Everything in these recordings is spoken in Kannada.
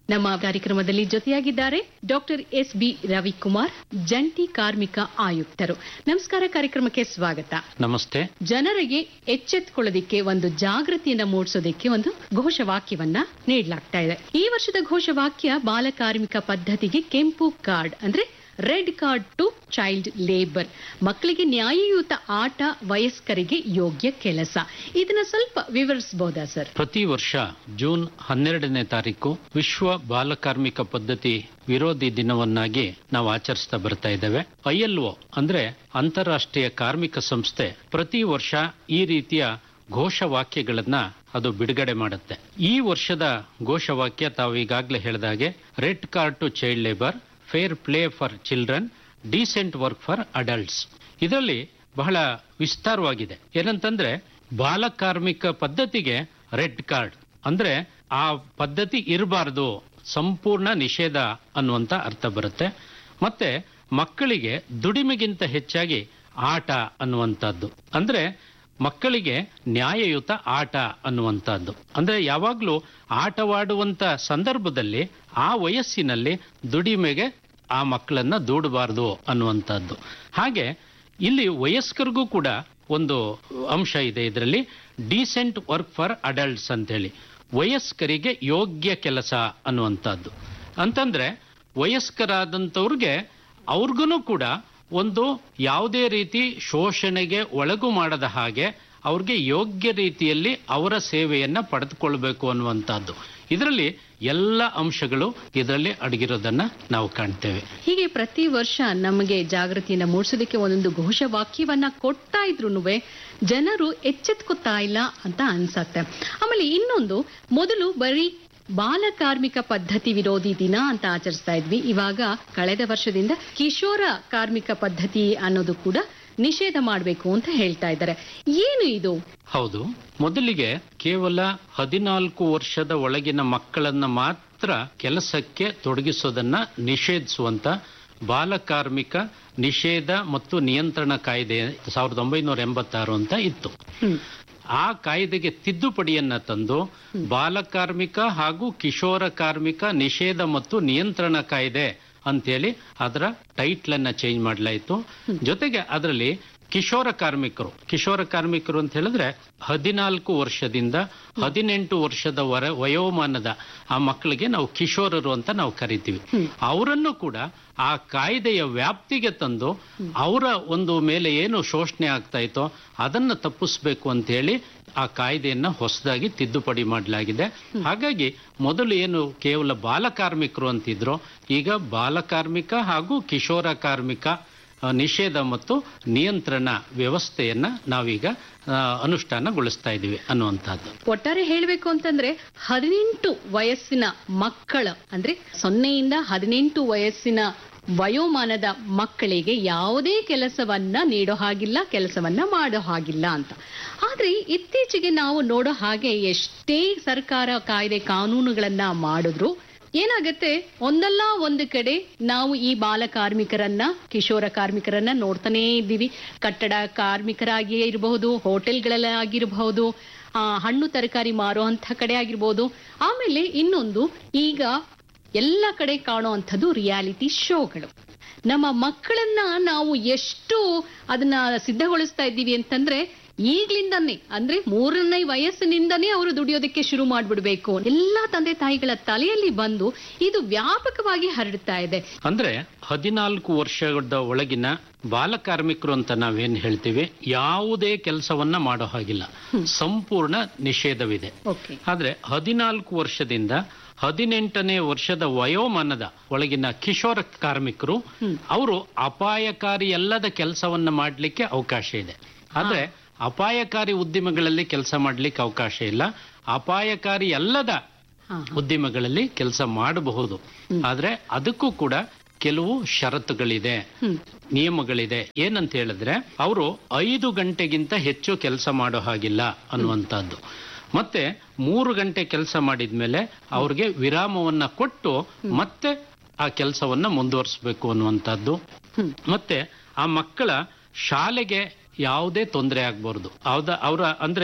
ನಮ್ಮ ಕಾರ್ಯಕ್ರಮದಲ್ಲಿ ಜೊತೆಯಾಗಿದ್ದಾರೆ ಡಾಕ್ಟರ್ ಎಸ್ ಬಿ ರವಿಕುಮಾರ್ ಜಂಟಿ ಕಾರ್ಮಿಕ ಆಯುಕ್ತರು ನಮಸ್ಕಾರ ಕಾರ್ಯಕ್ರಮಕ್ಕೆ ಸ್ವಾಗತ ನಮಸ್ತೆ ಜನರಿಗೆ ಎಚ್ಚೆತ್ತುಕೊಳ್ಳೋದಿಕ್ಕೆ ಒಂದು ಜಾಗೃತಿಯನ್ನ ಮೂಡಿಸೋದಕ್ಕೆ ಒಂದು ಘೋಷವಾಕ್ಯವನ್ನ ನೀಡಲಾಗ್ತಾ ಇದೆ ಈ ವರ್ಷದ ಘೋಷವಾಕ್ಯ ಬಾಲ ಕಾರ್ಮಿಕ ಪದ್ಧತಿಗೆ ಕೆಂಪು ಕಾರ್ಡ್ ಅಂದ್ರೆ red card to child labour ಮಕ್ಕಳಿಗೆ ನ್ಯಾಯಯುತ ಆಟ ವಯಸ್ಕರಿಗೆ ಯೋಗ್ಯ ಕೆಲಸ ಇದನ್ನ ಸ್ವಲ್ಪ ವಿವರಿಸಬಹುದಾ ಸರ್ ಪ್ರತಿ ವರ್ಷ ಜೂನ್ ಹನ್ನೆರಡನೇ ತಾರೀಕು ವಿಶ್ವ ಬಾಲಕಾರ್ಮಿಕ ಪದ್ಧತಿ ವಿರೋಧಿ ದಿನವನ್ನಾಗಿ ನಾವು ಆಚರಿಸ್ತಾ ಬರ್ತಾ ಇದ್ದೇವೆ ಐಎಲ್ಒ ಅಂದ್ರೆ ಅಂತಾರಾಷ್ಟ್ರೀಯ ಕಾರ್ಮಿಕ ಸಂಸ್ಥೆ ಪ್ರತಿ ವರ್ಷ ಈ ರೀತಿಯ ಘೋಷವಾಕ್ಯಗಳನ್ನ ಅದು ಬಿಡುಗಡೆ ಮಾಡುತ್ತೆ ಈ ವರ್ಷದ ಘೋಷವಾಕ್ಯ ತಾವು ಈಗಾಗಲೇ ಹೇಳಿದಾಗೆ red card to child labour fair play for children decent work for adults ಇದರಲ್ಲಿ ಬಹಳ ವಿಸ್ತಾರವಾಗಿದೆ ಏನಂತಂದ್ರೆ ಬಾಲಕಾರ್ಮಿಕ ಪದ್ಧತಿಗೆ ರೆಡ್ ಕಾರ್ಡ್ ಅಂದ್ರೆ ಆ ಪದ್ಧತಿ ಇರಬಾರದು ಸಂಪೂರ್ಣ ನಿಷೇಧ ಅನ್ನುವಂತ ಅರ್ಥ ಬರುತ್ತೆ ಮತ್ತೆ ಮಕ್ಕಳಿಗೆ ದುಡಿಮೆಗಿಂತ ಹೆಚ್ಚಾಗಿ ಆಟ ಅನ್ನುವಂಥದ್ದು ಅಂದ್ರೆ ಮಕ್ಕಳಿಗೆ ನ್ಯಾಯಯುತ ಆಟ ಅನ್ನುವಂಥದ್ದು ಅಂದ್ರೆ ಯಾವಾಗಲೂ ಆಟವಾಡುವಂತ ಸಂದರ್ಭದಲ್ಲಿ ಆ ವಯಸ್ಸಿನಲ್ಲಿ ದುಡಿಮೆಗೆ ಆ ಮಕ್ಕಳನ್ನ ದೂಡಬಾರದು ಅನ್ನುವಂಥದ್ದು ಹಾಗೆ ಇಲ್ಲಿ ವಯಸ್ಕರಿಗೂ ಕೂಡ ಒಂದು ಅಂಶ ಇದೆ ಇದರಲ್ಲಿ ಡೀಸೆಂಟ್ ವರ್ಕ್ ಫಾರ್ ಅಡಲ್ಟ್ಸ್ ಅಂತೇಳಿ ವಯಸ್ಕರಿಗೆ ಯೋಗ್ಯ ಕೆಲಸ ಅನ್ನುವಂಥದ್ದು ಅಂತಂದ್ರೆ ವಯಸ್ಕರಾದಂಥವ್ರಿಗೆ ಅವ್ರಿಗೂ ಕೂಡ ಒಂದು ಯಾವುದೇ ರೀತಿ ಶೋಷಣೆಗೆ ಒಳಗು ಮಾಡದ ಹಾಗೆ ಅವ್ರಿಗೆ ಯೋಗ್ಯ ರೀತಿಯಲ್ಲಿ ಅವರ ಸೇವೆಯನ್ನ ಪಡೆದುಕೊಳ್ಬೇಕು ಅನ್ನುವಂಥದ್ದು ಇದರಲ್ಲಿ ಎಲ್ಲ ಅಂಶಗಳು ಇದರಲ್ಲಿ ಅಡಗಿರೋದನ್ನ ನಾವು ಕಾಣ್ತೇವೆ ಹೀಗೆ ಪ್ರತಿ ವರ್ಷ ನಮಗೆ ಜಾಗೃತಿಯನ್ನ ಮೂಡಿಸೋದಕ್ಕೆ ಒಂದೊಂದು ಘೋಷವಾಕ್ಯವನ್ನ ಕೊಡ್ತಾ ಇದ್ರು ಜನರು ಎಚ್ಚೆತ್ಕೋತಾ ಇಲ್ಲ ಅಂತ ಅನ್ಸತ್ತೆ ಆಮೇಲೆ ಇನ್ನೊಂದು ಮೊದಲು ಬರೀ ಬಾಲ ಕಾರ್ಮಿಕ ಪದ್ಧತಿ ವಿರೋಧಿ ದಿನ ಅಂತ ಆಚರಿಸ್ತಾ ಇದ್ವಿ ಇವಾಗ ಕಳೆದ ವರ್ಷದಿಂದ ಕಿಶೋರ ಕಾರ್ಮಿಕ ಪದ್ಧತಿ ಅನ್ನೋದು ಕೂಡ ನಿಷೇಧ ಮಾಡಬೇಕು ಅಂತ ಹೇಳ್ತಾ ಇದ್ದಾರೆ ಏನು ಇದು ಹೌದು ಮೊದಲಿಗೆ ಕೇವಲ ಹದಿನಾಲ್ಕು ವರ್ಷದ ಒಳಗಿನ ಮಕ್ಕಳನ್ನ ಮಾತ್ರ ಕೆಲಸಕ್ಕೆ ತೊಡಗಿಸೋದನ್ನ ನಿಷೇಧಿಸುವಂತ ಬಾಲಕಾರ್ಮಿಕ ನಿಷೇಧ ಮತ್ತು ನಿಯಂತ್ರಣ ಕಾಯ್ದೆ ಸಾವಿರದ ಒಂಬೈನೂರ ಎಂಬತ್ತಾರು ಅಂತ ಇತ್ತು ಹ್ಮ್ ಆ ಕಾಯ್ದೆಗೆ ತಿದ್ದುಪಡಿಯನ್ನ ತಂದು ಬಾಲಕಾರ್ಮಿಕ ಹಾಗೂ ಕಿಶೋರ ಕಾರ್ಮಿಕ ನಿಷೇಧ ಮತ್ತು ನಿಯಂತ್ರಣ ಕಾಯ್ದೆ ಅಂತೇಳಿ ಅದರ ಟೈಟ್ಲ್ ಅನ್ನ ಚೇಂಜ್ ಮಾಡಲಾಯಿತು ಜೊತೆಗೆ ಅದರಲ್ಲಿ ಕಿಶೋರ ಕಾರ್ಮಿಕರು ಕಿಶೋರ ಕಾರ್ಮಿಕರು ಅಂತ ಹೇಳಿದ್ರೆ ಹದಿನಾಲ್ಕು ವರ್ಷದಿಂದ ಹದಿನೆಂಟು ವರ್ಷದ ವರ ವಯೋಮಾನದ ಆ ಮಕ್ಕಳಿಗೆ ನಾವು ಕಿಶೋರರು ಅಂತ ನಾವು ಕರಿತೀವಿ ಅವರನ್ನು ಕೂಡ ಆ ಕಾಯ್ದೆಯ ವ್ಯಾಪ್ತಿಗೆ ತಂದು ಅವರ ಒಂದು ಮೇಲೆ ಏನು ಶೋಷಣೆ ಆಗ್ತಾ ಇತ್ತೋ ಅದನ್ನ ತಪ್ಪಿಸ್ಬೇಕು ಅಂತ ಹೇಳಿ ಆ ಕಾಯ್ದೆಯನ್ನ ಹೊಸದಾಗಿ ತಿದ್ದುಪಡಿ ಮಾಡಲಾಗಿದೆ ಹಾಗಾಗಿ ಮೊದಲು ಏನು ಕೇವಲ ಬಾಲಕಾರ್ಮಿಕರು ಅಂತಿದ್ರು ಈಗ ಬಾಲಕಾರ್ಮಿಕ ಹಾಗೂ ಕಿಶೋರ ಕಾರ್ಮಿಕ ಆ, ನಿಷೇಧ ಮತ್ತು ನಿಯಂತ್ರಣ ವ್ಯವಸ್ಥೆಯನ್ನ ನಾವೀಗ ಆ, ಅನುಷ್ಠಾನಗೊಳಿಸ್ತಾ ಇದ್ದೀವಿ ಅನ್ನುವಂಥದ್ದು ಒಟ್ಟಾರೆ ಹೇಳಬೇಕು ಅಂತಂದ್ರೆ ಹದಿನೆಂಟು ವಯಸ್ಸಿನ ಮಕ್ಕಳ ಅಂದ್ರೆ ಸೊನ್ನೆಯಿಂದ ಹದಿನೆಂಟು ವಯಸ್ಸಿನ ವಯೋಮಾನದ ಮಕ್ಕಳಿಗೆ ಯಾವುದೇ ಕೆಲಸವನ್ನ ನೀಡೋ ಹಾಗಿಲ್ಲ ಕೆಲಸವನ್ನ ಮಾಡೋ ಹಾಗಿಲ್ಲ ಅಂತ ಆದ್ರೆ ಇತ್ತೀಚೆಗೆ ನಾವು ನೋಡೋ ಹಾಗೆ ಎಷ್ಟೇ ಸರ್ಕಾರ ಕಾಯ್ದೆ ಕಾನೂನುಗಳನ್ನ ಮಾಡಿದ್ರು ಏನಾಗತ್ತೆ ಒಂದಲ್ಲ ಒಂದು ಕಡೆ ನಾವು ಈ ಬಾಲ ಕಾರ್ಮಿಕರನ್ನ ಕಿಶೋರ ಕಾರ್ಮಿಕರನ್ನ ನೋಡ್ತಾನೇ ಇದ್ದೀವಿ ಕಟ್ಟಡ ಕಾರ್ಮಿಕರಾಗಿಯೇ ಇರಬಹುದು ಹೋಟೆಲ್ಗಳಲ್ಲಿ ಆಗಿರಬಹುದು ಆ, ಹಣ್ಣು ತರಕಾರಿ ಮಾರುವಂತ ಕಡೆ ಆಗಿರ್ಬೋದು ಆಮೇಲೆ ಇನ್ನೊಂದು ಈಗ ಎಲ್ಲ ಕಡೆ ಕಾಣುವಂಥದ್ದು ರಿಯಾಲಿಟಿ ಶೋಗಳು ನಮ್ಮ ಮಕ್ಕಳನ್ನ ನಾವು ಎಷ್ಟು ಅದನ್ನ ಸಿದ್ಧಗೊಳಿಸ್ತಾ ಇದ್ದೀವಿ ಅಂತಂದ್ರೆ ಈಗ್ಲಿಂದಾನೇ ಅಂದ್ರೆ ಮೂರನೇ ವಯಸ್ಸಿನಿಂದನೇ ಅವರು ದುಡಿಯೋದಕ್ಕೆ ಶುರು ಮಾಡ್ಬಿಡ್ಬೇಕು ಎಲ್ಲಾ ತಂದೆ ತಾಯಿಗಳ ತಲೆಯಲ್ಲಿ ಬಂದು ಇದು ವ್ಯಾಪಕವಾಗಿ ಹರಡ್ತಾ ಇದೆ ಅಂದ್ರೆ ಹದಿನಾಲ್ಕು ವರ್ಷದ ಒಳಗಿನ ಬಾಲಕಾರ್ಮಿಕರು ಅಂತ ನಾವೇನ್ ಹೇಳ್ತೀವಿ ಯಾವುದೇ ಕೆಲಸವನ್ನ ಮಾಡೋ ಹಾಗಿಲ್ಲ ಸಂಪೂರ್ಣ ನಿಷೇಧವಿದೆ ಓಕೆ ಆದ್ರೆ ಹದಿನಾಲ್ಕು ವರ್ಷದಿಂದ ಹದಿನೆಂಟನೇ ವರ್ಷದ ವಯೋಮಾನದ ಒಳಗಿನ ಕಿಶೋರ ಕಾರ್ಮಿಕರು ಅವರು ಅಪಾಯಕಾರಿ ಅಲ್ಲದ ಕೆಲಸವನ್ನ ಮಾಡಲಿಕ್ಕೆ ಅವಕಾಶ ಇದೆ ಆದ್ರೆ ಅಪಾಯಕಾರಿ ಉದ್ದಿಮೆಗಳಲ್ಲಿ ಕೆಲಸ ಮಾಡ್ಲಿಕ್ಕೆ ಅವಕಾಶ ಇಲ್ಲ ಅಪಾಯಕಾರಿ ಅಲ್ಲದ ಹಾ ಉದ್ದಿಮೆಗಳಲ್ಲಿ ಕೆಲಸ ಮಾಡಬಹುದು ಆದ್ರೆ ಅದಕ್ಕೂ ಕೂಡ ಕೆಲವು ಷರತ್ತುಗಳಿದೆ ಹ್ಮ್ ನಿಯಮಗಳಿದೆ ಏನಂತ ಹೇಳಿದ್ರೆ ಅವರು ಐದು ಗಂಟೆಗಿಂತ ಹೆಚ್ಚು ಕೆಲಸ ಮಾಡೋ ಹಾಗಿಲ್ಲ ಅನ್ನುವಂಥದ್ದು ಮತ್ತೆ ಮೂರು ಗಂಟೆ ಕೆಲಸ ಮಾಡಿದ್ಮೇಲೆ ಅವ್ರಿಗೆ ವಿರಾಮವನ್ನ ಕೊಟ್ಟು ಮತ್ತೆ ಆ ಕೆಲಸವನ್ನ ಮುಂದುವರಿಸಬೇಕು ಅನ್ನುವಂಥದ್ದು ಮತ್ತೆ ಆ ಮಕ್ಕಳ ಶಾಲೆಗೆ ಯಾವುದೇ ತೊಂದರೆ ಆಗ್ಬಾರ್ದು ಹೌದಾ ಅವರ ಅಂದ್ರೆ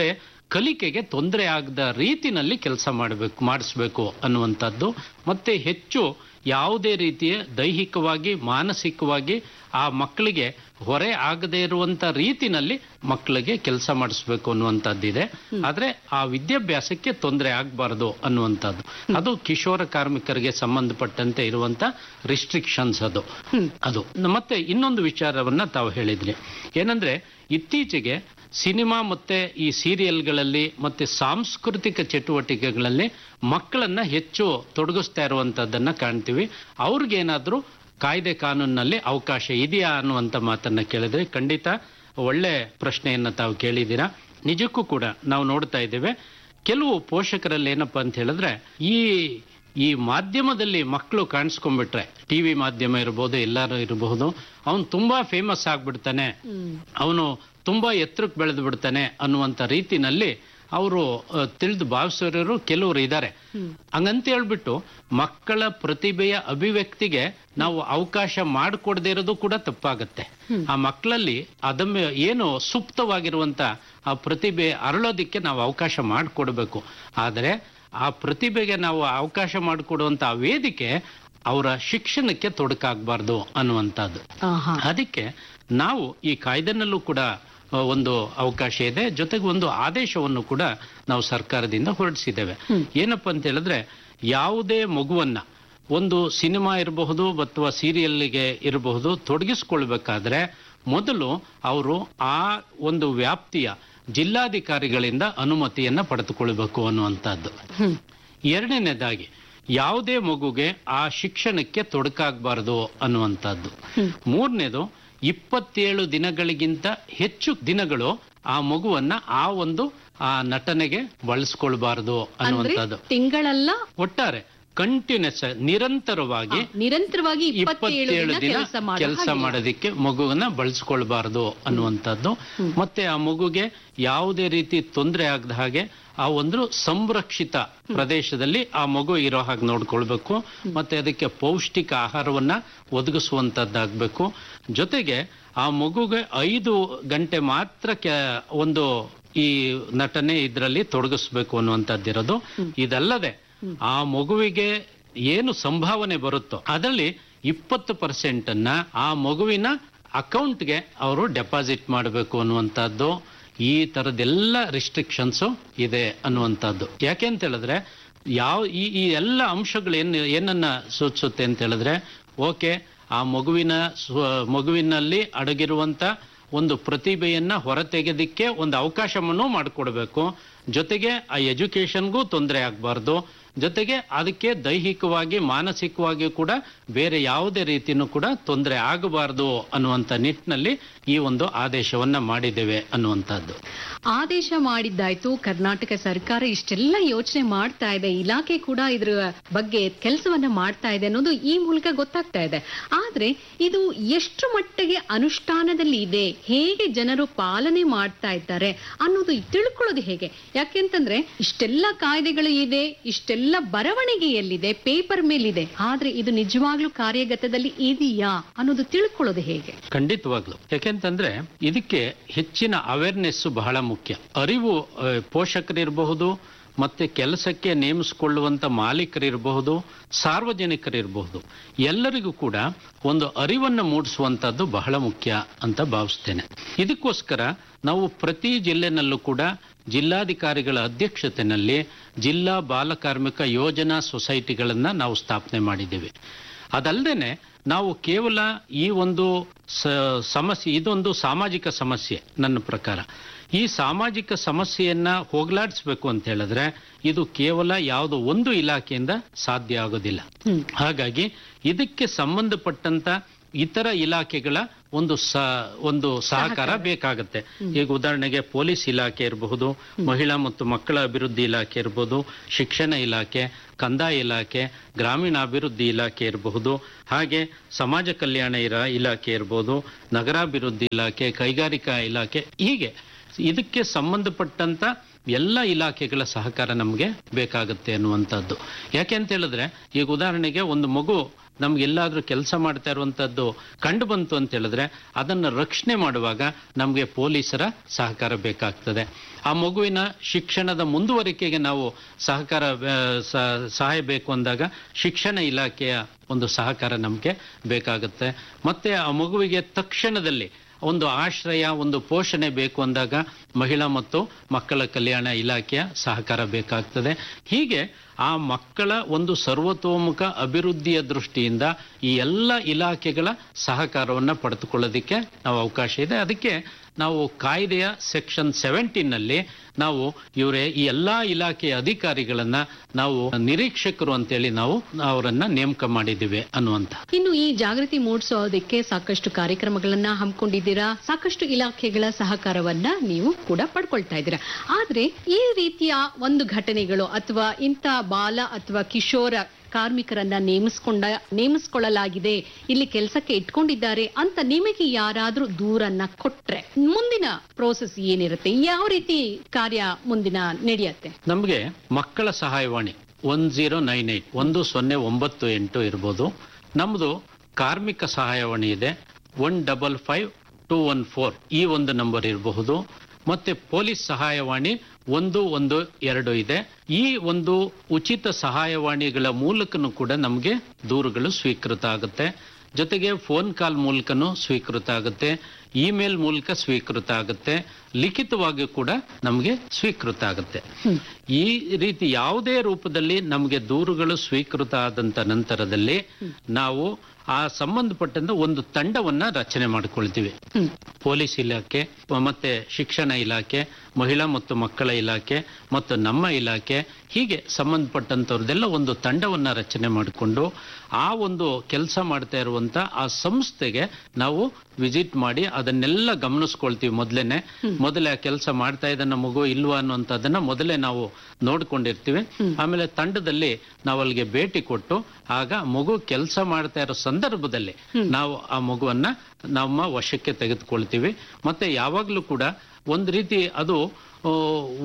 ಕಲಿಕೆಗೆ ತೊಂದರೆ ಆಗದ ರೀತಿನಲ್ಲಿ ಕೆಲಸ ಮಾಡಬೇಕು ಮಾಡಿಸ್ಬೇಕು ಅನ್ನುವಂಥದ್ದು ಮತ್ತೆ ಹೆಚ್ಚು ಯಾವುದೇ ರೀತಿಯ ದೈಹಿಕವಾಗಿ ಮಾನಸಿಕವಾಗಿ ಆ ಮಕ್ಕಳಿಗೆ ಹೊರೆ ಆಗದೇ ಇರುವಂತ ರೀತಿನಲ್ಲಿ ಮಕ್ಕಳಿಗೆ ಕೆಲಸ ಮಾಡಿಸ್ಬೇಕು ಅನ್ನುವಂಥದ್ದಿದೆ ಆದ್ರೆ ಆ ವಿದ್ಯಾಭ್ಯಾಸಕ್ಕೆ ತೊಂದರೆ ಆಗಬಾರದು ಅನ್ನುವಂಥದ್ದು ಅದು ಕಿಶೋರ ಕಾರ್ಮಿಕರಿಗೆ ಸಂಬಂಧಪಟ್ಟಂತೆ ಇರುವಂತ ರಿಸ್ಟ್ರಿಕ್ಷನ್ಸ್ ಅದು ಅದು ಮತ್ತೆ ಇನ್ನೊಂದು ವಿಚಾರವನ್ನ ತಾವು ಹೇಳಿದ್ರಿ ಏನಂದ್ರೆ ಇತ್ತೀಚೆಗೆ ಸಿನಿಮಾ ಮತ್ತೆ ಈ ಸೀರಿಯಲ್ಗಳಲ್ಲಿ ಮತ್ತೆ ಸಾಂಸ್ಕೃತಿಕ ಚಟುವಟಿಕೆಗಳಲ್ಲಿ ಮಕ್ಕಳನ್ನ ಹೆಚ್ಚು ತೊಡಗಿಸ್ತಾ ಇರುವಂತದ್ದನ್ನ ಕಾಣ್ತೀವಿ ಅವ್ರಿಗೇನಾದ್ರೂ ಕಾಯ್ದೆ ಕಾನೂನಿನಲ್ಲಿ ಅವಕಾಶ ಇದೆಯಾ ಅನ್ನುವಂಥ ಮಾತನ್ನ ಕೇಳಿದ್ರೆ ಖಂಡಿತ ಒಳ್ಳೆ ಪ್ರಶ್ನೆಯನ್ನ ತಾವು ಕೇಳಿದ್ದೀರಾ ನಿಜಕ್ಕೂ ಕೂಡ ನಾವು ನೋಡ್ತಾ ಇದ್ದೇವೆ ಕೆಲವು ಪೋಷಕರಲ್ಲಿ ಏನಪ್ಪಾ ಅಂತ ಹೇಳಿದ್ರೆ ಈ ಈ ಮಾಧ್ಯಮದಲ್ಲಿ ಮಕ್ಕಳು ಕಾಣಿಸ್ಕೊಂಡ್ಬಿಟ್ರೆ ಟಿವಿ ಮಾಧ್ಯಮ ಇರ್ಬೋದು ಎಲ್ಲಾರು ಇರಬಹುದು ಅವನು ತುಂಬಾ ಫೇಮಸ್ ಆಗ್ಬಿಡ್ತಾನೆ ಅವನು ತುಂಬಾ ಎತ್ತರಕ್ಕೆ ಬೆಳೆದು ಬಿಡ್ತಾನೆ ಅನ್ನುವಂತ ರೀತಿನಲ್ಲಿ ಅವರು ತಿಳಿದು ಭಾವಿಸೋರು ಕೆಲವರು ಇದ್ದಾರೆ ಹಂಗಂತ ಹೇಳ್ಬಿಟ್ಟು ಮಕ್ಕಳ ಪ್ರತಿಭೆಯ ಅಭಿವ್ಯಕ್ತಿಗೆ ನಾವು ಅವಕಾಶ ಮಾಡಿಕೊಡದೇ ಇರೋದು ಕೂಡ ತಪ್ಪಾಗತ್ತೆ ಆ ಮಕ್ಕಳಲ್ಲಿ ಅದಮ್ಮ ಏನು ಸುಪ್ತವಾಗಿರುವಂತ ಆ ಪ್ರತಿಭೆ ಅರಳೋದಿಕ್ಕೆ ನಾವು ಅವಕಾಶ ಮಾಡಿಕೊಡ್ಬೇಕು ಆದರೆ ಆ ಪ್ರತಿಭೆಗೆ ನಾವು ಅವಕಾಶ ಮಾಡಿಕೊಡುವಂತ ಆ ವೇದಿಕೆ ಅವರ ಶಿಕ್ಷಣಕ್ಕೆ ತೊಡಕಾಗಬಾರ್ದು ಅನ್ನುವಂಥದ್ದು ಆಹಾ. ಅದಕ್ಕೆ ನಾವು ಈ ಕಾಯ್ದೆನಲ್ಲೂ ಕೂಡ ಆ, ಒಂದು ಅವಕಾಶ ಇದೆ ಜೊತೆಗೆ ಒಂದು ಆದೇಶವನ್ನು ಕೂಡ ನಾವು ಸರ್ಕಾರದಿಂದ ಹೊರಡಿಸಿದ್ದೇವೆ ಏನಪ್ಪ ಅಂತ ಹೇಳಿದ್ರೆ ಯಾವುದೇ ಮಗುವನ್ನ ಒಂದು ಸಿನಿಮಾ ಇರಬಹುದು ಅಥವಾ ಸೀರಿಯಲ್ಗೆ ಇರಬಹುದು ತೊಡಗಿಸ್ಕೊಳ್ಬೇಕಾದ್ರೆ ಮೊದಲು ಅವರು ಆ ಒಂದು ವ್ಯಾಪ್ತಿಯ ಜಿಲ್ಲಾಧಿಕಾರಿಗಳಿಂದ ಅನುಮತಿಯನ್ನ ಪಡೆದುಕೊಳ್ಬೇಕು ಅನ್ನುವಂಥದ್ದು ಎರಡನೇದಾಗಿ ಯಾವುದೇ ಮಗುಗೆ ಆ ಶಿಕ್ಷಣಕ್ಕೆ ತೊಡಕಾಗಬಾರದು ಅನ್ನುವಂಥದ್ದು ಮೂರನೇದು ಇಪ್ಪತ್ತೇಳು ದಿನಗಳಿಗಿಂತ ಹೆಚ್ಚು ದಿನಗಳು ಆ ಮಗುವನ್ನ ಆ ಒಂದು ಆ ನಟನೆಗೆ ಬಳಸ್ಕೊಳ್ಬಾರದು ಅಂದ್ರೆ ಅನ್ನುವಂಥದ್ದು ತಿಂಗಳಲ್ಲ ಒಟ್ಟಾರೆ ಕಂಟಿನ್ಯೂಸ್ ನಿರಂತರವಾಗಿ ನಿರಂತರವಾಗಿ ಇಪ್ಪತ್ತೇಳು ಇಪ್ಪತ್ತೇಳು ದಿನ ದಿನ ಕೆಲಸ ಮಾಡೋ ಕೆಲಸ ಹಾಗಿಲ್ಲ. ಮಾಡೋದಿಕ್ಕೆ ಮಗುವನ್ನ ಬಳಸ್ಕೊಳ್ಬಾರದು ಅನ್ನುವಂಥದ್ದು ಮತ್ತೆ ಆ ಮಗುಗೆ ಯಾವುದೇ ರೀತಿ ತೊಂದರೆ ಆಗದ ಹಾಗೆ ಆ ಒಂದು ಸಂರಕ್ಷಿತ ಪ್ರದೇಶದಲ್ಲಿ ಆ ಮಗು ಇರೋ ಹಾಗೆ ನೋಡ್ಕೊಳ್ಬೇಕು ಮತ್ತೆ ಅದಕ್ಕೆ ಪೌಷ್ಟಿಕ ಆಹಾರವನ್ನ ಒದಗಿಸುವಂತದ್ದಾಗಬೇಕು ಜೊತೆಗೆ ಆ ಮಗುಗೆ ಐದು ಗಂಟೆ ಮಾತ್ರ ಕೆ- ಒಂದು ಈ ನಟನೆ ಇದರಲ್ಲಿ ತೊಡಗಿಸ್ಬೇಕು ಅನ್ನುವಂಥದ್ದಿರೋದು ಇದಲ್ಲದೆ ಆ ಮಗುವಿಗೆ ಏನು ಸಂಭಾವನೆ ಬರುತ್ತೋ ಅದರಲ್ಲಿ ಇಪ್ಪತ್ತು ಪರ್ಸೆಂಟ್ ಅನ್ನ ಆ ಮಗುವಿನ ಅಕೌಂಟ್ಗೆ ಅವರು ಡೆಪಾಸಿಟ್ ಮಾಡಬೇಕು ಅನ್ನುವಂಥದ್ದು ಈ ತರದೆಲ್ಲ ರಿಸ್ಟ್ರಿಕ್ಷನ್ಸ್ ಇದೆ ಅನ್ನುವಂಥದ್ದು ಯಾಕೆ ಅಂತ ಹೇಳಿದ್ರೆ ಯಾವ ಈ ಈ ಎಲ್ಲ ಅಂಶಗಳು ಏನ್ ಏನನ್ನ ಸೂಚಿಸುತ್ತೆ ಅಂತ ಹೇಳಿದ್ರೆ ಓಕೆ ಆ ಮಗುವಿನ ಸ್ವ- ಮಗುವಿನಲ್ಲಿ ಅಡಗಿರುವಂತ ಒಂದು ಪ್ರತಿಭೆಯನ್ನ ಹೊರತೆಗೆದಿಕ್ಕೆ ಒಂದು ಅವಕಾಶವನ್ನು ಮಾಡಿಕೊಡ್ಬೇಕು ಜೊತೆಗೆ ಆ ಎಜುಕೇಶನ್ಗೂ ತೊಂದರೆ ಆಗಬಾರ್ದು ಜೊತೆಗೆ ಅದಕ್ಕೆ ದೈಹಿಕವಾಗಿ ಮಾನಸಿಕವಾಗಿ ಕೂಡ ಬೇರೆ ಯಾವುದೇ ರೀತಿನೂ ಕೂಡ ತೊಂದರೆ ಆಗಬಾರದು ಅನ್ನುವಂಥ ನಿಟ್ಟಿನಲ್ಲಿ ಈ ಒಂದು ಆದೇಶವನ್ನ ಮಾಡಿದ್ದೇವೆ ಅನ್ನುವಂಥದ್ದು ಆದೇಶ ಮಾಡಿದ್ದಾಯ್ತು ಕರ್ನಾಟಕ ಸರ್ಕಾರ ಇಷ್ಟೆಲ್ಲ ಯೋಚನೆ ಮಾಡ್ತಾ ಇದೆ ಇಲಾಖೆ ಕೂಡ ಇದ್ರ ಬಗ್ಗೆ ಕೆಲಸವನ್ನ ಮಾಡ್ತಾ ಇದೆ ಅನ್ನೋದು ಈ ಮೂಲಕ ಗೊತ್ತಾಗ್ತಾ ಇದೆ ಆದ್ರೆ ಇದು ಎಷ್ಟು ಮಟ್ಟಿಗೆ ಅನುಷ್ಠಾನದಲ್ಲಿ ಇದೆ ಹೇಗೆ ಜನರು ಪಾಲನೆ ಮಾಡ್ತಾ ಇದ್ದಾರೆ ಅನ್ನೋದು ತಿಳ್ಕೊಳ್ಳೋದು ಹೇಗೆ ಯಾಕೆಂತಂದ್ರೆ ಇಷ್ಟೆಲ್ಲ ಕಾಯ್ದೆಗಳು ಇದೆ ಇಷ್ಟೆಲ್ಲ ಬರವಣಿಗೆಯಲ್ಲಿದೆ ಪೇಪರ್ ಮೇಲಿದೆ ಆದ್ರೆ ಇದು ನಿಜವಾಗ್ಲೂ ಕಾರ್ಯಗತದಲ್ಲಿ ಇದೆಯಾ ಅನ್ನೋದು ತಿಳ್ಕೊಳ್ಳೋದು ಹೇಗೆ ಖಂಡಿತವಾಗ್ಲು ಯಾಕೆಂತಂದ್ರೆ ಇದಕ್ಕೆ ಹೆಚ್ಚಿನ ಅವೇರ್ನೆಸ್ ಬಹಳ ಮುಖ್ಯ ಅರಿವು ಆ, ಪೋಷಕರಿರಬಹುದು ಮತ್ತೆ ಕೆಲಸಕ್ಕೆ ನೇಮಿಸಿಕೊಳ್ಳುವಂತ ಮಾಲೀಕರಿರಬಹುದು ಸಾರ್ವಜನಿಕರಿರಬಹುದು ಎಲ್ಲರಿಗೂ ಕೂಡ ಒಂದು ಅರಿವನ್ನು ಮೂಡಿಸುವಂತದ್ದು ಬಹಳ ಮುಖ್ಯ ಅಂತ ಭಾವಿಸ್ತೇನೆ ಇದಕ್ಕೋಸ್ಕರ ನಾವು ಪ್ರತಿ ಜಿಲ್ಲೆನಲ್ಲೂ ಕೂಡ ಜಿಲ್ಲಾಧಿಕಾರಿಗಳ ಅಧ್ಯಕ್ಷತೆಯಲ್ಲಿ ಜಿಲ್ಲಾ ಬಾಲಕಾರ್ಮಿಕ ಯೋಜನಾ ಸೊಸೈಟಿಗಳನ್ನ ನಾವು ಸ್ಥಾಪನೆ ಮಾಡಿದ್ದೇವೆ ಅದಲ್ಲದೆ ನಾವು ಕೇವಲ ಈ ಒಂದು ಸ- ಸಮಸ್ಯೆ ಇದೊಂದು ಸಾಮಾಜಿಕ ಸಮಸ್ಯೆ ನನ್ನ ಪ್ರಕಾರ ಈ ಸಾಮಾಜಿಕ ಸಮಸ್ಯೆಯನ್ನ ಹೋಗಲಾಡಿಸ್ಬೇಕು ಅಂತ ಹೇಳಿದ್ರೆ ಇದು ಕೇವಲ ಯಾವುದೋ ಒಂದು ಇಲಾಖೆಯಿಂದ ಸಾಧ್ಯ ಆಗೋದಿಲ್ಲ ಹಾಗಾಗಿ ಇದಕ್ಕೆ ಸಂಬಂಧಪಟ್ಟಂತ ಇತರ ಇಲಾಖೆಗಳ ಒಂದು ಸ ಒಂದು ಸಹಕಾರ ಬೇಕಾಗತ್ತೆ ಈಗ ಉದಾಹರಣೆಗೆ ಪೊಲೀಸ್ ಇಲಾಖೆ ಇರಬಹುದು ಮಹಿಳಾ ಮತ್ತು ಮಕ್ಕಳ ಅಭಿವೃದ್ಧಿ ಇಲಾಖೆ ಇರಬಹುದು ಶಿಕ್ಷಣ ಇಲಾಖೆ ಕಂದಾಯ ಇಲಾಖೆ ಗ್ರಾಮೀಣಾಭಿವೃದ್ಧಿ ಇಲಾಖೆ ಇರಬಹುದು ಹಾಗೆ ಸಮಾಜ ಕಲ್ಯಾಣ ಇರ ಇಲಾಖೆ ಇರಬಹುದು ನಗರಾಭಿವೃದ್ಧಿ ಇಲಾಖೆ ಕೈಗಾರಿಕಾ ಇಲಾಖೆ ಹೀಗೆ ಇದಕ್ಕೆ ಸಂಬಂಧಪಟ್ಟಂತ ಎಲ್ಲ ಇಲಾಖೆಗಳ ಸಹಕಾರ ನಮಗೆ ಬೇಕಾಗುತ್ತೆ ಅನ್ನುವಂಥದ್ದು ಯಾಕೆ ಅಂತ ಹೇಳಿದ್ರೆ ಈಗ ಉದಾಹರಣೆಗೆ ಒಂದು ಮಗು ನಮ್ಗೆ ಎಲ್ಲಾದ್ರೂ ಕೆಲಸ ಮಾಡ್ತಾ ಇರುವಂತದ್ದು ಕಂಡು ಬಂತು ಅಂತ ಹೇಳಿದ್ರೆ ಅದನ್ನ ರಕ್ಷಣೆ ಮಾಡುವಾಗ ನಮ್ಗೆ ಪೊಲೀಸರ ಸಹಕಾರ ಬೇಕಾಗ್ತದೆ ಆ ಮಗುವಿನ ಶಿಕ್ಷಣದ ಮುಂದುವರಿಕೆಗೆ ನಾವು ಸಹಕಾರ ಆ, ಸ- ಸಹಾಯ ಬೇಕು ಅಂದಾಗ ಶಿಕ್ಷಣ ಇಲಾಖೆಯ ಒಂದು ಸಹಕಾರ ನಮಗೆ ಬೇಕಾಗುತ್ತೆ ಮತ್ತೆ ಆ ಮಗುವಿಗೆ ತಕ್ಷಣದಲ್ಲಿ ಒಂದು ಆಶ್ರಯ ಒಂದು ಪೋಷಣೆ ಬೇಕು ಅಂದಾಗ ಮಹಿಳಾ ಮತ್ತು ಮಕ್ಕಳ ಕಲ್ಯಾಣ ಇಲಾಖೆಯ ಸಹಕಾರ ಬೇಕಾಗ್ತದೆ ಹೀಗೆ ಆ ಮಕ್ಕಳ ಒಂದು ಸರ್ವತೋಮುಖ ಅಭಿವೃದ್ಧಿಯ ದೃಷ್ಟಿಯಿಂದ ಈ ಎಲ್ಲ ಇಲಾಖೆಗಳ ಸಹಕಾರವನ್ನು ಪಡೆದುಕೊಳ್ಳೋದಕ್ಕೆ ನಾವು ಅವಕಾಶ ಇದೆ ಅದಕ್ಕೆ ನಾವು ಕಾಯ್ದೆಯ ಸೆಕ್ಷನ್ ಸೆವೆಂಟೀನಲ್ಲಿ ನಾವು ಇವರೇ ಈ ಎಲ್ಲಾ ಇಲಾಖೆಯ ಅಧಿಕಾರಿಗಳನ್ನ ನಾವು ನಿರೀಕ್ಷಕರು ಅಂತೇಳಿ ನಾವು ಅವರನ್ನ ನೇಮಕ ಮಾಡಿದ್ದೀವಿ ಅನ್ನುವಂಥ ಇನ್ನು ಈ ಜಾಗೃತಿ ಮೂಡಿಸೋದಕ್ಕೆ ಸಾಕಷ್ಟು ಕಾರ್ಯಕ್ರಮಗಳನ್ನ ಹಮ್ಮಿಕೊಂಡಿದ್ದೀರಾ ಸಾಕಷ್ಟು ಇಲಾಖೆಗಳ ಸಹಕಾರವನ್ನ ನೀವು ಕೂಡ ಪಡ್ಕೊಳ್ತಾ ಇದ್ದೀರಾ ಆದ್ರೆ ಈ ರೀತಿಯ ಒಂದು ಘಟನೆಗಳು ಅಥವಾ ಇಂಥ ಬಾಲ ಅಥವಾ ಕಿಶೋರ ಕಾರ್ಮಿಕರನ್ನ ನೇಮಿಸ್ಕೊಂಡ ನೇಮಿಸ್ಕೊಳ್ಳಲಾಗಿದೆ ಇಲ್ಲಿ ಕೆಲಸಕ್ಕೆ ಇಟ್ಕೊಂಡಿದ್ದಾರೆ ಅಂತ ನಿಮಗೆ ಯಾರಾದ್ರೂ ದೂರನ್ನ ಕೊಟ್ರೆ ಮುಂದಿನ ಪ್ರೋಸೆಸ್ ಏನಿರುತ್ತೆ ಯಾವ ರೀತಿ ಕಾರ್ಯ ಮುಂದಿನ ನಡೆಯುತ್ತೆ ನಮಗೆ ಮಕ್ಕಳ ಸಹಾಯವಾಣಿ ಒನ್ ಜೀರೋ ನೈನ್ ಏಟ್ ಒಂದು ಸೊನ್ನೆ ಒಂಬತ್ತು ಎಂಟು ಇರ್ಬೋದು ನಮ್ಮದು ಕಾರ್ಮಿಕ ಸಹಾಯವಾಣಿ ಇದೆ one double five two one four ಈ ಒಂದು ನಂಬರ್ ಇರಬಹುದು ಮತ್ತೆ ಪೊಲೀಸ್ ಸಹಾಯವಾಣಿ ಒಂದು ಒಂದು ಎರಡು ಇದೆ ಈ ಒಂದು ಉಚಿತ ಸಹಾಯವಾಣಿಗಳ ಮೂಲಕನೂ ಕೂಡ ನಮಗೆ ದೂರುಗಳು ಸ್ವೀಕೃತ ಆಗುತ್ತೆ ಜೊತೆಗೆ ಫೋನ್ ಕಾಲ್ ಮೂಲಕನೂ ಸ್ವೀಕೃತ ಆಗುತ್ತೆ ಇಮೇಲ್ ಮೂಲಕ ಸ್ವೀಕೃತ ಆಗುತ್ತೆ ಲಿಖಿತವಾಗಿ ಕೂಡ ನಮಗೆ ಸ್ವೀಕೃತ ಆಗುತ್ತೆ ಈ ರೀತಿ ಯಾವುದೇ ರೂಪದಲ್ಲಿ ನಮಗೆ ದೂರುಗಳು ಸ್ವೀಕೃತ ಆದಂತ ನಂತರದಲ್ಲಿ ನಾವು ಆ ಸಂಬಂಧಪಟ್ಟಂತ ಒಂದು ತಂಡವನ್ನ ರಚನೆ ಮಾಡಿಕೊಳ್ತೀವಿ ಪೊಲೀಸ್ ಇಲಾಖೆ ಮತ್ತೆ ಶಿಕ್ಷಣ ಇಲಾಖೆ ಮಹಿಳಾ ಮತ್ತು ಮಕ್ಕಳ ಇಲಾಖೆ ಮತ್ತು ನಮ್ಮ ಇಲಾಖೆ ಹೀಗೆ ಸಂಬಂಧಪಟ್ಟಂತವ್ರದೆಲ್ಲ ಒಂದು ತಂಡವನ್ನ ರಚನೆ ಮಾಡಿಕೊಂಡು ಆ ಒಂದು ಕೆಲಸ ಮಾಡ್ತಾ ಇರುವಂತ ಆ ಸಂಸ್ಥೆಗೆ ನಾವು ವಿಸಿಟ್ ಮಾಡಿ ಅದನ್ನೆಲ್ಲ ಗಮನಿಸ್ಕೊಳ್ತೀವಿ ಮೊದಲೇನೆ ಮೊದಲೇ ಆ ಕೆಲಸ ಮಾಡ್ತಾ ಇದ್ದನ್ನ ಮಗು ಇಲ್ವಾ ಅನ್ನುವಂಥದ್ದನ್ನ ಮೊದಲೇ ನಾವು ನೋಡ್ಕೊಂಡಿರ್ತೀವಿ ಆಮೇಲೆ ತಂಡದಲ್ಲಿ ನಾವು ಅಲ್ಲಿಗೆ ಭೇಟಿ ಕೊಟ್ಟು ಆಗ ಮಗು ಕೆಲಸ ಮಾಡ್ತಾ ಇರೋ ಸಂದರ್ಭದಲ್ಲಿ ನಾವು ಆ ಮಗುವನ್ನ ನಮ್ಮ ವಶಕ್ಕೆ ತೆಗೆದುಕೊಳ್ತೀವಿ ಮತ್ತೆ ಯಾವಾಗ್ಲೂ ಕೂಡ ಒಂದು ರೀತಿ ಅದು ಆ,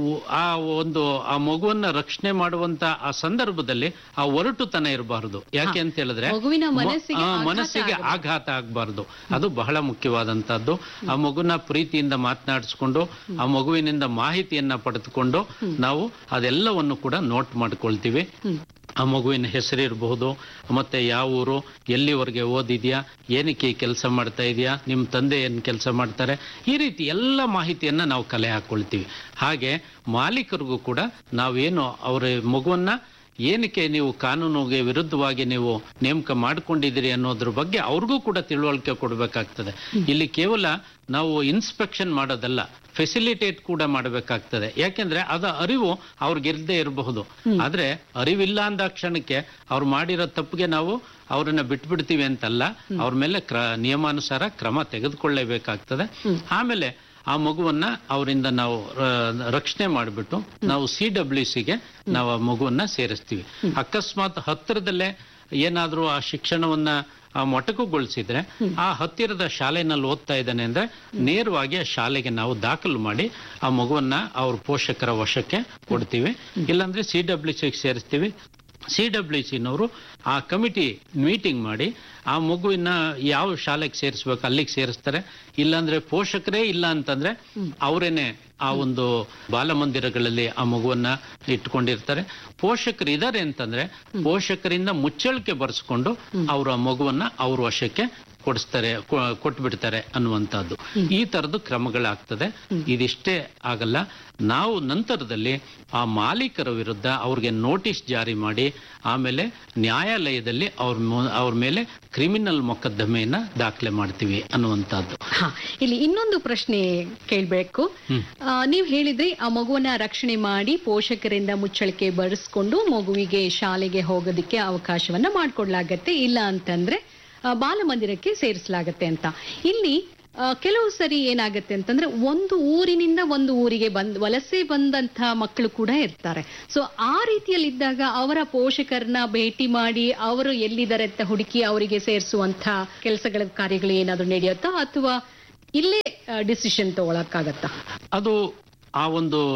ಆ ಒಂದು ಆ ಮಗುವನ್ನ ರಕ್ಷಣೆ ಮಾಡುವಂತ ಆ ಸಂದರ್ಭದಲ್ಲಿ ಆ ಒರಟುತನ ಇರಬಾರದು ಯಾಕೆ ಅಂತ ಹೇಳಿದ್ರೆ ಮಗುವಿನ ಮ- ಮನಸ್ಸಿಗೆ ಆ, ಆಘಾತ ಮನಸ್ಸಿಗೆ ಆಗಬಾರ್ದು. ಆಘಾತ ಆಗಬಾರ್ದು ಅದು ಬಹಳ ಮುಖ್ಯವಾದಂತಹದ್ದು ಆ ಮಗುನ ಪ್ರೀತಿಯಿಂದ ಮಾತನಾಡಿಸ್ಕೊಂಡು ಆ ಮಗುವಿನಿಂದ ಮಾಹಿತಿಯನ್ನ ಪಡೆದುಕೊಂಡು ನಾವು ಅದೆಲ್ಲವನ್ನು ಕೂಡ ನೋಟ್ ಮಾಡ್ಕೊಳ್ತೀವಿ ಆ ಮಗುವಿನ ಹೆಸರು ಇರಬಹುದು ಮತ್ತೆ ಯಾವ ಊರು ಎಲ್ಲಿವರೆಗೆ ಓದಿದ್ಯಾ ಏನಕ್ಕೆ ಈ ಕೆಲಸ ಮಾಡ್ತಾ ಇದೆಯಾ ನಿಮ್ಮ ತಂದೆ ಏನು ಕೆಲಸ ಮಾಡ್ತಾರೆ ಈ ರೀತಿ ಎಲ್ಲ ಮಾಹಿತಿಯನ್ನ ನಾವು ಕಲೆ ಹಾಕೊಳ್ತೀವಿ ಹಾಗೆ ಮಾಲೀಕರಿಗೂ ಕೂಡ ನಾವೇನು ಅವರ ಮಗುವನ್ನ ಏನಕ್ಕೆ ನೀವು ಕಾನೂನಿಗೆ ವಿರುದ್ಧವಾಗಿ ನೀವು ನೇಮಕ ಮಾಡ್ಕೊಂಡಿದ್ದೀರಿ ಅನ್ನೋದ್ರ ಬಗ್ಗೆ ಅವ್ರಿಗೂ ಕೂಡ ತಿಳುವಳಿಕೆ ಕೊಡಬೇಕಾಗ್ತದೆ ಇಲ್ಲಿ ಕೇವಲ ನಾವು ಇನ್ಸ್ಪೆಕ್ಷನ್ ಮಾಡೋದಲ್ಲ ಫೆಸಿಲಿಟೇಟ್ ಕೂಡ ಮಾಡಬೇಕಾಗ್ತದೆ ಯಾಕೆಂದ್ರೆ ಅದ ಅರಿವು ಅವ್ರಿಗಿರ್ದೇ ಇರಬಹುದು ಆದ್ರೆ ಅರಿವಿಲ್ಲ ಅಂದ ಕ್ಷಣಕ್ಕೆ ಅವ್ರು ಮಾಡಿರೋ ತಪ್ಪಿಗೆ ನಾವು ಅವ್ರನ್ನ ಬಿಟ್ಬಿಡ್ತೀವಿ ಅಂತಲ್ಲ ಅವ್ರ ಮೇಲೆ ಕ್ರ ನಿಯಮಾನುಸಾರ ಕ್ರಮ ತೆಗೆದುಕೊಳ್ಳೇಬೇಕಾಗ್ತದೆ ಆಮೇಲೆ ಆ ಮಗುವನ್ನ ಅವರಿಂದ ನಾವು ಆ, ರಕ್ಷಣೆ ಮಾಡಿಬಿಟ್ಟು ನಾವು ಸಿ ಡಬ್ಲ್ಯೂ ಸಿಗೆ ನಾವು ಆ ಮಗುವನ್ನ ಸೇರಿಸ್ತೀವಿ ಅಕಸ್ಮಾತ್ ಹತ್ತಿರದಲ್ಲೇ ಏನಾದ್ರೂ ಆ ಶಿಕ್ಷಣವನ್ನ ಆ ಮೊಟಕುಗೊಳಿಸಿದ್ರೆ ಆ ಹತ್ತಿರದ ಶಾಲೆನಲ್ಲಿ ಓದ್ತಾ ಇದ್ದಾನೆ ಅಂದ್ರೆ ನೇರವಾಗಿ ಆ ಶಾಲೆಗೆ ನಾವು ದಾಖಲು ಮಾಡಿ ಆ ಮಗುವನ್ನ ಅವ್ರ ಪೋಷಕರ ವಶಕ್ಕೆ ಕೊಡ್ತೀವಿ ಇಲ್ಲಾಂದ್ರೆ ಸಿ ಡಬ್ಲ್ಯೂ ಸಿಗೆ ಸೇರಿಸ್ತೀವಿ ಸಿ ಡಬ್ಲ್ಯೂ ಸಿನವರು ಆ ಕಮಿಟಿ ಮೀಟಿಂಗ್ ಮಾಡಿ ಆ ಮಗುವಿನ ಯಾವ ಶಾಲೆಗೆ ಸೇರಿಸ್ಬೇಕು ಅಲ್ಲಿಗೆ ಸೇರಿಸ್ತಾರೆ ಇಲ್ಲಾಂದ್ರೆ ಪೋಷಕರೇ ಇಲ್ಲ ಅಂತಂದ್ರೆ ಅವರೇನೆ ಆ ಒಂದು ಬಾಲಮಂದಿರಗಳಲ್ಲಿ ಆ ಮಗುವನ್ನ ಇಟ್ಕೊಂಡಿರ್ತಾರೆ ಪೋಷಕರು ಇದ್ದಾರೆ ಅಂತಂದ್ರೆ ಪೋಷಕರಿಂದ ಮುಚ್ಚಳಿಕೆ ಬರೆಸ್ಕೊಂಡು ಅವರು ಆ ಮಗುವನ್ನ ಅವ್ರ ವಶಕ್ಕೆ ಕೊಡಿಸ್ತಾರೆ ಕೊ- ಕೊಟ್ಬಿಡ್ತಾರೆ ಅನ್ನುವಂಥದ್ದು ಈ ತರದ್ದು ಕ್ರಮಗಳಾಗ್ತದೆ ಇದಿಷ್ಟೇ ಆಗಲ್ಲ ನಾವು ನಂತರದಲ್ಲಿ ಆ ಮಾಲೀಕರ ವಿರುದ್ಧ ಅವ್ರಿಗೆ ನೋಟಿಸ್ ಜಾರಿ ಮಾಡಿ ಆಮೇಲೆ ನ್ಯಾಯಾಲಯದಲ್ಲಿ ಅವ್ರ ಮು- ಅವ್ರ ಮೇಲೆ ಕ್ರಿಮಿನಲ್ ಮೊಕದ್ದಮೆಯನ್ನ ದಾಖಲೆ ಮಾಡ್ತೀವಿ ಅನ್ನುವಂಥದ್ದು ಹಾ ಇಲ್ಲಿ ಇನ್ನೊಂದು ಪ್ರಶ್ನೆ ಕೇಳ್ಬೇಕು ಆ, ನೀವ್ ಹೇಳಿದ್ರಿ ಆ ಮಗುವನ್ನ ರಕ್ಷಣೆ ಮಾಡಿ ಪೋಷಕರಿಂದ ಮುಚ್ಚಳಿಕೆ ಬರೆಸ್ಕೊಂಡು ಮಗುವಿಗೆ ಶಾಲೆಗೆ ಹೋಗೋದಕ್ಕೆ ಅವಕಾಶವನ್ನ ಮಾಡ್ಕೊಡ್ಲಾಗತ್ತೆ ಇಲ್ಲ ಅಂತಂದ್ರೆ ಆ, ಬಾಲಮಂದಿರಕ್ಕೆ ಸೇರಿಸಲಾಗತ್ತೆ ಅಂತ ಇಲ್ಲಿ ಆ, ಕೆಲವು ಸರಿ ಏನಾಗತ್ತೆ ಅಂತಂದ್ರೆ ಒಂದು ಊರಿನಿಂದ ಒಂದು ಊರಿಗೆ ಬಂದ್ ವಲಸೆ ಬಂದಂತ ಮಕ್ಕಳು ಕೂಡ ಇರ್ತಾರೆ ಸೊ ಆ ರೀತಿಯಲ್ಲಿದ್ದಾಗ ಅವರ ಪೋಷಕರನ್ನ ಭೇಟಿ ಮಾಡಿ ಅವರು ಎಲ್ಲಿದ್ದಾರೆ ಅಂತ ಹುಡುಕಿ ಅವರಿಗೆ ಸೇರಿಸುವಂತ ಕೆಲಸಗಳ ಕಾರ್ಯಗಳು ಏನಾದ್ರು ನಡೆಯುತ್ತಾ ಅಥವಾ ಇಲ್ಲೇ ಡಿಸಿಷನ್ ತಗೊಳಕ್ಕಾಗತ್ತಾ ಅದು ಆ ಒಂದು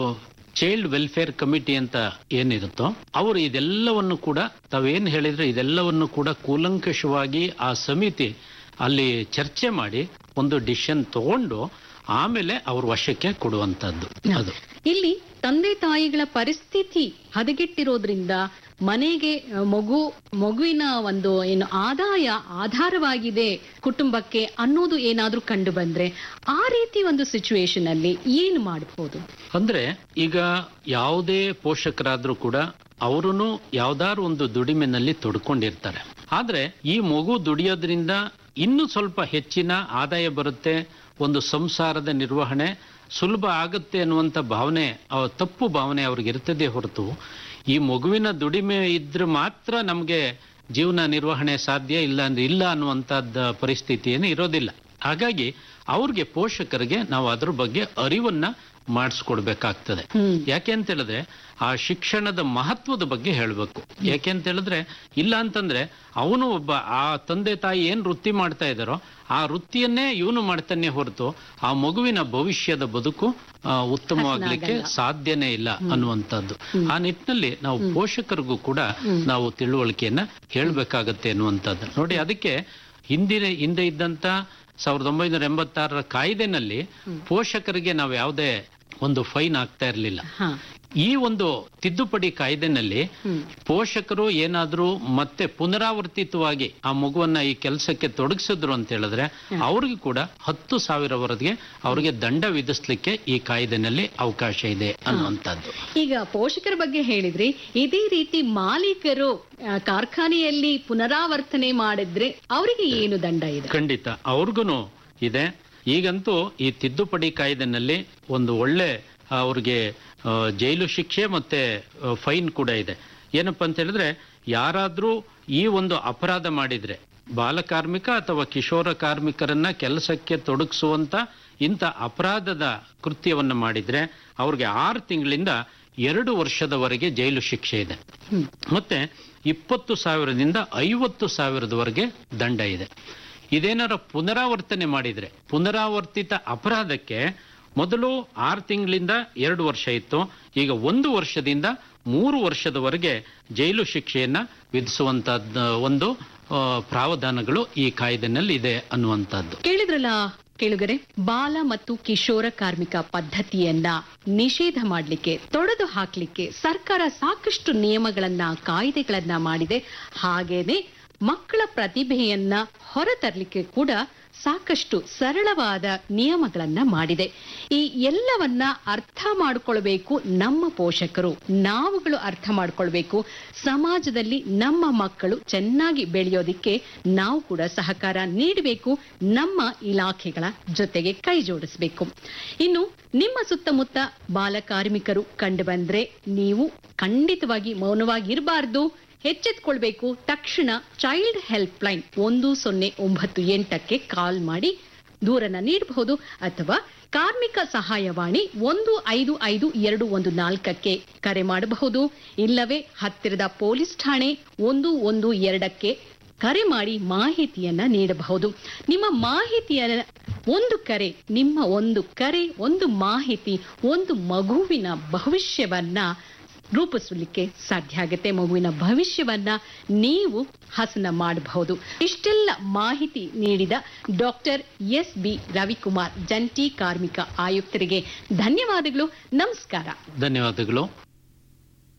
ಚೈಲ್ಡ್ ವೆಲ್ಫೇರ್ ಕಮಿಟಿ ಅಂತ ಏನಿರುತ್ತೋ ಅವರು ಇದೆಲ್ಲವನ್ನು ಕೂಡ ತಾವೇನ್ ಹೇಳಿದ್ರೆ ಇದೆಲ್ಲವನ್ನು ಕೂಡ ಕೂಲಂಕಷವಾಗಿ ಆ ಸಮಿತಿ ಅಲ್ಲಿ ಚರ್ಚೆ ಮಾಡಿ ಒಂದು ಡಿಸಿಷನ್ ತಗೊಂಡು ಆಮೇಲೆ ಅವ್ರ ವಶಕ್ಕೆ ಕೊಡುವಂತದ್ದು ಅದು ಇಲ್ಲಿ ತಂದೆ ತಾಯಿಗಳ ಪರಿಸ್ಥಿತಿ ಹದಗೆಟ್ಟಿರೋದ್ರಿಂದ ಮನೆಗೆ ಅಹ್, ಮಗು ಮಗುವಿನ ಒಂದು ಏನು ಆದಾಯ ಆಧಾರವಾಗಿದೆ ಕುಟುಂಬಕ್ಕೆ ಅನ್ನೋದು ಏನಾದ್ರೂ ಕಂಡು ಬಂದ್ರೆ ಆ ರೀತಿ ಒಂದು ಸಿಚುವೇಶನ್ ಅಲ್ಲಿ ಏನು ಮಾಡಬಹುದು ಅಂದ್ರೆ ಈಗ ಯಾವುದೇ ಪೋಷಕರಾದ್ರೂ ಕೂಡ ಅವರೂ ಯಾವ್ದಾದ್ರು ಒಂದು ದುಡಿಮೆನಲ್ಲಿ ತೊಡ್ಕೊಂಡಿರ್ತಾರೆ ಆದ್ರೆ ಈ ಮಗು ದುಡಿಯೋದ್ರಿಂದ ಇನ್ನೂ ಸ್ವಲ್ಪ ಹೆಚ್ಚಿನ ಆದಾಯ ಬರುತ್ತೆ ಒಂದು ಸಂಸಾರದ ನಿರ್ವಹಣೆ ಸುಲಭ ಆಗುತ್ತೆ ಅನ್ನುವಂಥ ಭಾವನೆ ಅವ ತಪ್ಪು ಭಾವನೆ ಅವ್ರಿಗೆ ಇರ್ತದೆ ಹೊರತು ಈ ಮಗುವಿನ ದುಡಿಮೆ ಇದ್ರೆ ಮಾತ್ರ ನಮಗೆ ಜೀವನ ನಿರ್ವಹಣೆ ಸಾಧ್ಯ ಇಲ್ಲ ಅಂದ್ರೆ ಇಲ್ಲ ಅನ್ನುವಂಥದ್ದು ಪರಿಸ್ಥಿತಿ ಏನು ಇರೋದಿಲ್ಲ ಹಾಗಾಗಿ ಅವ್ರಿಗೆ ಪೋಷಕರಿಗೆ ನಾವು ಅದ್ರ ಬಗ್ಗೆ ಅರಿವನ್ನ ಮಾಡಿಸ್ಕೊಡ್ಬೇಕಾಗ್ತದೆ ಹ್ಮ್. ಯಾಕೆ ಅಂತ ಹೇಳಿದ್ರೆ ಆ ಶಿಕ್ಷಣದ ಮಹತ್ವದ ಬಗ್ಗೆ ಹೇಳಬೇಕು ಯಾಕೆ ಅಂತ ಹೇಳಿದ್ರೆ ಇಲ್ಲ ಅಂತಂದ್ರೆ ಅವನು ಒಬ್ಬ ಆ ತಂದೆ ತಾಯಿ ಏನ್ ವೃತ್ತಿ ಮಾಡ್ತಾ ಇದ್ದಾರೋ ಆ ವೃತ್ತಿಯನ್ನೇ ಇವನು ಮಾಡ್ತಾನೆ ಹೊರತು ಆ ಮಗುವಿನ ಭವಿಷ್ಯದ ಬದುಕು ಆ, ಉತ್ತಮವಾಗ್ಲಿಕ್ಕೆ ಹಸನಾಗಲ್ಲ. ಸಾಧ್ಯನೇ ಇಲ್ಲ ಅನ್ನುವಂಥದ್ದು ಆ ನಿಟ್ಟಿನಲ್ಲಿ ನಾವು ಪೋಷಕರಿಗೂ ಕೂಡ ನಾವು ತಿಳುವಳಿಕೆಯನ್ನ ಹೇಳ್ಬೇಕಾಗತ್ತೆ ಅನ್ನುವಂಥದ್ದು ನೋಡಿ ಅದಕ್ಕೆ ಹಿಂದಿನ ಹಿಂದೆ ಇದ್ದಂತ ಸಾವಿರದ ಒಂಬೈನೂರ ಎಂಬತ್ತಾರರ ಕಾಯ್ದೆನಲ್ಲಿ ಪೋಷಕರಿಗೆ ನಾವು ಯಾವುದೇ ಒಂದು ಫೈನ್ ಆಗ್ತಾ ಇರಲಿಲ್ಲ ಹಾ ಈ ಒಂದು ತಿದ್ದುಪಡಿ ಕಾಯ್ದೆನಲ್ಲಿ ಪೋಷಕರು ಏನಾದ್ರೂ ಮತ್ತೆ ಪುನರಾವರ್ತಿತವಾಗಿ ಆ ಮಗುವನ್ನ ಈ ಕೆಲಸಕ್ಕೆ ತೊಡಗಿಸಿದ್ರು ಅಂತ ಹೇಳಿದ್ರೆ ಅವ್ರಿಗೆ ಕೂಡ ಹತ್ತು ಸಾವಿರವರೆಗೆ ಅವ್ರಿಗೆ ದಂಡ ವಿಧಿಸ್ಲಿಕ್ಕೆ ಈ ಕಾಯ್ದೆನಲ್ಲಿ ಅವಕಾಶ ಇದೆ ಅನ್ನುವಂಥದ್ದು ಈಗ ಪೋಷಕರ ಬಗ್ಗೆ ಹೇಳಿದ್ರಿ ಇದೇ ರೀತಿ ಮಾಲೀಕರು ಆ, ಕಾರ್ಖಾನೆಯಲ್ಲಿ ಪುನರಾವರ್ತನೆ ಮಾಡಿದ್ರೆ ಅವರಿಗೆ ಏನು ದಂಡ ಇದೆ ಖಂಡಿತ ಅವ್ರಿಗೂ ಇದೆ ಈಗಂತೂ ಈ ತಿದ್ದುಪಡಿ ಕಾಯ್ದೆನಲ್ಲಿ ಒಂದು ಒಳ್ಳೆ ಅವ್ರಿಗೆ ಆ, ಜೈಲು ಶಿಕ್ಷೆ ಮತ್ತೆ ಫೈನ್ ಕೂಡ ಇದೆ ಏನಪ್ಪಾ ಅಂತ ಹೇಳಿದ್ರೆ ಯಾರಾದ್ರೂ ಈ ಒಂದು ಅಪರಾಧ ಮಾಡಿದ್ರೆ ಬಾಲಕಾರ್ಮಿಕ ಅಥವಾ ಕಿಶೋರ ಕಾರ್ಮಿಕರನ್ನ ಕೆಲಸಕ್ಕೆ ತೊಡಗಿಸುವಂತ ಇಂಥ ಅಪರಾಧದ ಕೃತ್ಯವನ್ನ ಮಾಡಿದ್ರೆ ಅವ್ರಿಗೆ ಆರು ತಿಂಗಳಿಂದ ಎರಡು ವರ್ಷದವರೆಗೆ ಜೈಲು ಶಿಕ್ಷೆ ಇದೆ ಮತ್ತೆ ಇಪ್ಪತ್ತು ಸಾವಿರದಿಂದ ಐವತ್ತು ಸಾವಿರದವರೆಗೆ ದಂಡ ಇದೆ ಇದೇನಾರ ಪುನರಾವರ್ತನೆ ಮಾಡಿದ್ರೆ ಪುನರಾವರ್ತಿತ ಅಪರಾಧಕ್ಕೆ ಮೊದಲು ಆರು ತಿಂಗಳಿಂದ ಎರಡು ವರ್ಷ ಇತ್ತು ಈಗ ಒಂದು ವರ್ಷದಿಂದ ಮೂರು ವರ್ಷದವರೆಗೆ ಜೈಲು ಶಿಕ್ಷೆಯನ್ನ ವಿಧಿಸುವಂತಹದ್ದು ಒಂದು ಆ, ಪ್ರಾವಧಾನಗಳು ಈ ಕಾಯ್ದೆನಲ್ಲಿ ಇದೆ ಅನ್ನುವಂಥದ್ದು ಕೇಳಿದ್ರಲ್ಲ ಕೇಳುಗರೆ ಬಾಲ ಮತ್ತು ಕಿಶೋರ ಕಾರ್ಮಿಕ ಪದ್ಧತಿಯನ್ನ ನಿಷೇಧ ಮಾಡಲಿಕ್ಕೆ ತೊಡೆದು ಹಾಕ್ಲಿಕ್ಕೆ ಸರ್ಕಾರ ಸಾಕಷ್ಟು ನಿಯಮಗಳನ್ನ ಕಾಯ್ದೆಗಳನ್ನ ಮಾಡಿದೆ ಹಾಗೇನೆ ಮಕ್ಕಳ ಪ್ರತಿಭೆಯನ್ನ ಹೊರತರಲಿಕ್ಕೆ ಕೂಡ ಸಾಕಷ್ಟು ಸರಳವಾದ ನಿಯಮಗಳನ್ನ ಮಾಡಿದೆ ಈ ಎಲ್ಲವನ್ನ ಅರ್ಥ ಮಾಡಿಕೊಳ್ಬೇಕು ನಮ್ಮ ಪೋಷಕರು ನಾವುಗಳು ಅರ್ಥ ಮಾಡಿಕೊಳ್ಬೇಕು ಸಮಾಜದಲ್ಲಿ ನಮ್ಮ ಮಕ್ಕಳು ಚೆನ್ನಾಗಿ ಬೆಳೆಯೋದಿಕ್ಕೆ ನಾವು ಕೂಡ ಸಹಕಾರ ನೀಡಬೇಕು ನಮ್ಮ ಇಲಾಖೆಗಳ ಜೊತೆಗೆ ಕೈ ಜೋಡಿಸಬೇಕು ಇನ್ನು ನಿಮ್ಮ ಸುತ್ತಮುತ್ತ ಬಾಲ ಕಾರ್ಮಿಕರು ಕಂಡು ಬಂದ್ರೆ ನೀವು ಖಂಡಿತವಾಗಿ ಮೌನವಾಗಿರಬಾರ್ದು ಎಚ್ಚೆತ್ಕೊಳ್ಬೇಕು ತಕ್ಷಣ ಚೈಲ್ಡ್ ಹೆಲ್ಪ್ ಲೈನ್ ಒಂದು ಸೊನ್ನೆ ಒಂಬತ್ತು ಎಂಟಕ್ಕೆ ಕಾಲ್ ಮಾಡಿ ದೂರನ್ನ ನೀಡಬಹುದು ಅಥವಾ ಕಾರ್ಮಿಕ ಸಹಾಯವಾಣಿ ಒಂದು ಐದು ಐದು ಎರಡು ಒಂದು ನಾಲ್ಕಕ್ಕೆ ಕರೆ ಮಾಡಬಹುದು ಇಲ್ಲವೇ ಹತ್ತಿರದ ಪೊಲೀಸ್ ಠಾಣೆ ಒಂದು ಒಂದು ಎರಡಕ್ಕೆ ಕರೆ ಮಾಡಿ ಮಾಹಿತಿಯನ್ನ ನೀಡಬಹುದು ನಿಮ್ಮ ಮಾಹಿತಿಯ ಒಂದು ಕರೆ ನಿಮ್ಮ ಒಂದು ಕರೆ ಒಂದು ಮಾಹಿತಿ ಒಂದು ಮಗುವಿನ ಭವಿಷ್ಯವನ್ನ ರೂಪಿಸಲಿಕ್ಕೆ ಸಾಧ್ಯ ಆಗುತ್ತೆ ಮಗುವಿನ ಭವಿಷ್ಯವನ್ನ ನೀವು ಹಸನ ಮಾಡಬಹುದು ಇಷ್ಟೆಲ್ಲ ಮಾಹಿತಿ ನೀಡಿದ ಡಾಕ್ಟರ್ ಎಸ್ ಬಿ ರವಿಕುಮಾರ್ ಜಂಟಿ ಕಾರ್ಮಿಕ ಆಯುಕ್ತರಿಗೆ ಧನ್ಯವಾದಗಳು ನಮಸ್ಕಾರ ಧನ್ಯವಾದಗಳು